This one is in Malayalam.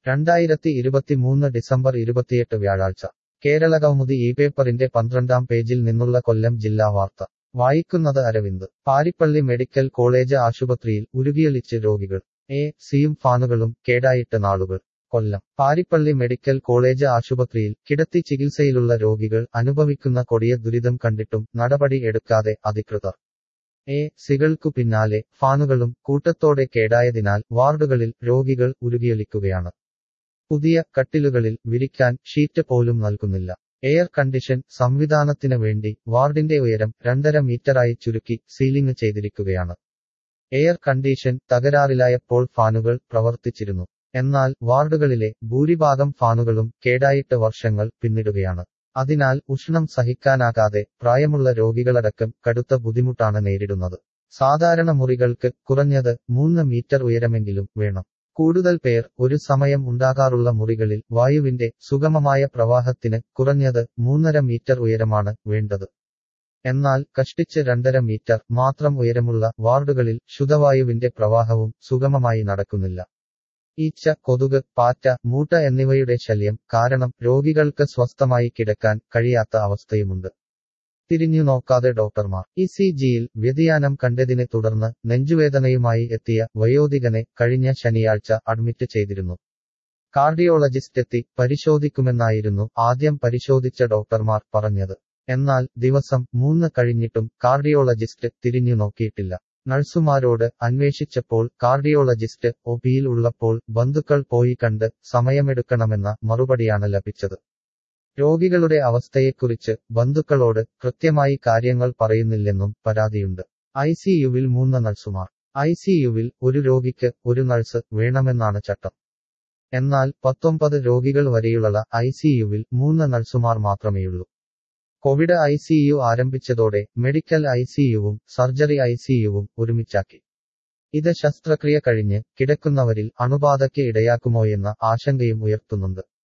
രണ്ടായിരത്തി ഇരുപത്തിമൂന്ന് ഡിസംബർ ഇരുപത്തിയെട്ട് വ്യാഴാഴ്ച കേരളകൗമുദി ഈ പേപ്പറിന്റെ പന്ത്രണ്ടാം പേജിൽ നിന്നുള്ള കൊല്ലം ജില്ലാ വാർത്ത വായിക്കുന്നത് അരവിന്ദ് പാരിപ്പള്ളി മെഡിക്കൽ കോളേജ് ആശുപത്രിയിൽ ഉരുകിയൊലിച്ച് രോഗികൾ എ സിയും ഫാനുകളും കേടായിട്ട് നാളുകൾ കൊല്ലം പാരിപ്പള്ളി മെഡിക്കൽ കോളേജ് ആശുപത്രിയിൽ കിടത്തി ചികിത്സയിലുള്ള രോഗികൾ അനുഭവിക്കുന്ന കൊടിയ ദുരിതം കണ്ടിട്ടും നടപടി എടുക്കാതെ അധികൃതർ എ സികൾക്കു പിന്നാലെ ഫാനുകളും കൂട്ടത്തോടെ കേടായതിനാൽ വാർഡുകളിൽ രോഗികൾ ഉരുകിയൊലിക്കുകയാണ് പുതിയ കട്ടിലുകളിൽ വിരിക്കാൻ ഷീറ്റ് പോലും നൽകുന്നില്ല എയർ കണ്ടീഷൻ സംവിധാനത്തിന് വേണ്ടി വാർഡിന്റെ ഉയരം രണ്ടര മീറ്ററായി ചുരുക്കി സീലിംഗ് ചെയ്തിരിക്കുകയാണ് എയർ കണ്ടീഷൻ തകരാറിലായപ്പോൾ ഫാനുകൾ പ്രവർത്തിച്ചിരുന്നു എന്നാൽ വാർഡുകളിലെ ഭൂരിഭാഗം ഫാനുകളും കേടായിട്ട് വർഷങ്ങൾ പിന്നിടുകയാണ് അതിനാൽ ഉഷ്ണം സഹിക്കാനാകാതെ പ്രായമുള്ള രോഗികളടക്കം കടുത്ത ബുദ്ധിമുട്ടാണ് നേരിടുന്നത് സാധാരണ മുറികൾക്ക് കുറഞ്ഞത് മൂന്ന് മീറ്റർ ഉയരമെങ്കിലും വേണം കൂടുതൽ പേർ ഒരു സമയം ഉണ്ടാകാറുള്ള മുറികളിൽ വായുവിന്റെ സുഗമമായ പ്രവാഹത്തിന് കുറഞ്ഞത് മൂന്നര മീറ്റർ ഉയരമാണ് വേണ്ടത് എന്നാൽ കഷ്ടിച്ച് രണ്ടര മീറ്റർ മാത്രം ഉയരമുള്ള വാർഡുകളിൽ ശുദ്ധവായുവിന്റെ പ്രവാഹവും സുഗമമായി നടക്കുന്നില്ല ഈച്ച കൊതുക് പാറ്റ മൂട്ട എന്നിവയുടെ ശല്യം കാരണം രോഗികൾക്ക് സ്വസ്ഥമായി കിടക്കാൻ കഴിയാത്ത അവസ്ഥയുമുണ്ട് തിരിഞ്ഞു നോക്കാതെ ഡോക്ടർമാർ ഇ സി ജിയിൽ വ്യതിയാനം കണ്ടതിനെ തുടർന്ന് നെഞ്ചുവേദനയുമായി എത്തിയ വയോധികനെ കഴിഞ്ഞ ശനിയാഴ്ച അഡ്മിറ്റ് ചെയ്തിരുന്നു കാർഡിയോളജിസ്റ്റ് എത്തി പരിശോധിക്കുമെന്നായിരുന്നു ആദ്യം പരിശോധിച്ച ഡോക്ടർമാർ പറഞ്ഞത് എന്നാൽ ദിവസം മൂന്ന് കഴിഞ്ഞിട്ടും കാർഡിയോളജിസ്റ്റ് തിരിഞ്ഞു നോക്കിയിട്ടില്ല നഴ്സുമാരോട് അന്വേഷിച്ചപ്പോൾ കാർഡിയോളജിസ്റ്റ് ഒപിയിൽ ഉള്ളപ്പോൾ ബന്ധുക്കൾ പോയി കണ്ട് സമയമെടുക്കണമെന്ന മറുപടിയാണ് ലഭിച്ചത് രോഗികളുടെ അവസ്ഥയെക്കുറിച്ച് ബന്ധുക്കളോട് കൃത്യമായി കാര്യങ്ങൾ പറയുന്നില്ലെന്നും പരാതിയുണ്ട് ഐസിയുവിൽ മൂന്ന് നഴ്സുമാർ ഐസിയുവിൽ ഒരു രോഗിക്ക് ഒരു നഴ്സ് വേണമെന്നാണ് ചട്ടം എന്നാൽ പത്തൊമ്പത് രോഗികൾ വരെയുള്ള ഐസിയുവിൽ മൂന്ന് നഴ്സുമാർ മാത്രമേയുള്ളൂ കോവിഡ് ഐസിയു ആരംഭിച്ചതോടെ മെഡിക്കൽ ഐസിയുവും സർജറി ഐസിയുവും ഒരുമിച്ചാക്കി ഇത് ശസ്ത്രക്രിയ കഴിഞ്ഞ് കിടക്കുന്നവരിൽ അണുബാധയ്ക്ക് ഇടയാക്കുമോയെന്ന ആശങ്കയും ഉയർത്തുന്നുണ്ട്